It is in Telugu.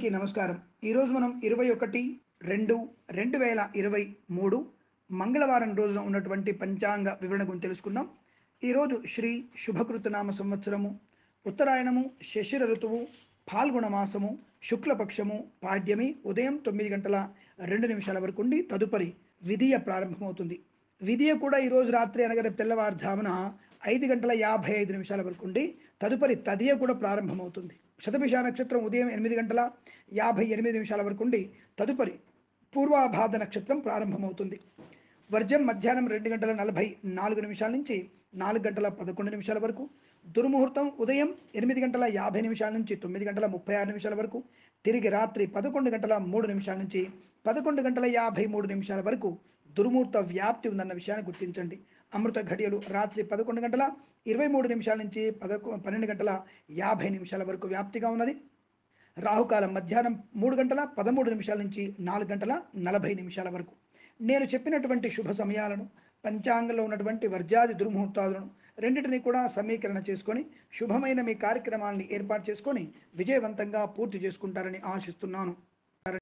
అందరికీ నమస్కారం ఈరోజు మనం ఇరవై ఒకటి రెండు రెండు వేల ఇరవై మూడు మంగళవారం రోజున ఉన్నటువంటి పంచాంగ వివరణ గురించి తెలుసుకుందాం ఈరోజు శ్రీ శుభకృతనామ సంవత్సరము ఉత్తరాయణము శశిర ఋతువు పాల్గొన మాసము శుక్లపక్షము పాడ్యమి ఉదయం తొమ్మిది గంటల రెండు నిమిషాల వరకు ఉండి తదుపరి విధియ ప్రారంభమవుతుంది విధియ కూడా ఈరోజు రాత్రి అనగా రేపు తెల్లవారుజామున ఐదు గంటల యాభై ఐదు నిమిషాల వరకు ఉండి తదుపరి తదియ కూడా ప్రారంభమవుతుంది శతభిష నక్షత్రం ఉదయం ఎనిమిది గంటల యాభై ఎనిమిది నిమిషాల వరకు ఉండి తదుపరి పూర్వాభాద నక్షత్రం ప్రారంభమవుతుంది వర్జం మధ్యాహ్నం రెండు గంటల నలభై నాలుగు నిమిషాల నుంచి నాలుగు గంటల పదకొండు నిమిషాల వరకు దుర్ముహూర్తం ఉదయం ఎనిమిది గంటల యాభై నిమిషాల నుంచి తొమ్మిది గంటల ముప్పై ఆరు నిమిషాల వరకు తిరిగి రాత్రి పదకొండు గంటల మూడు నిమిషాల నుంచి పదకొండు గంటల యాభై మూడు నిమిషాల వరకు దుర్ముహూర్త వ్యాప్తి ఉందన్న విషయాన్ని గుర్తించండి అమృత ఘడియలు రాత్రి పదకొండు గంటల ఇరవై మూడు నిమిషాల నుంచి పదకొ పన్నెండు గంటల యాభై నిమిషాల వరకు వ్యాప్తిగా ఉన్నది రాహుకాలం మధ్యాహ్నం మూడు గంటల పదమూడు నిమిషాల నుంచి నాలుగు గంటల నలభై నిమిషాల వరకు నేను చెప్పినటువంటి శుభ సమయాలను పంచాంగంలో ఉన్నటువంటి వర్జాది దుర్ముహూర్తాలను రెండింటిని కూడా సమీకరణ చేసుకొని శుభమైన మీ కార్యక్రమాలని ఏర్పాటు చేసుకొని విజయవంతంగా పూర్తి చేసుకుంటారని ఆశిస్తున్నాను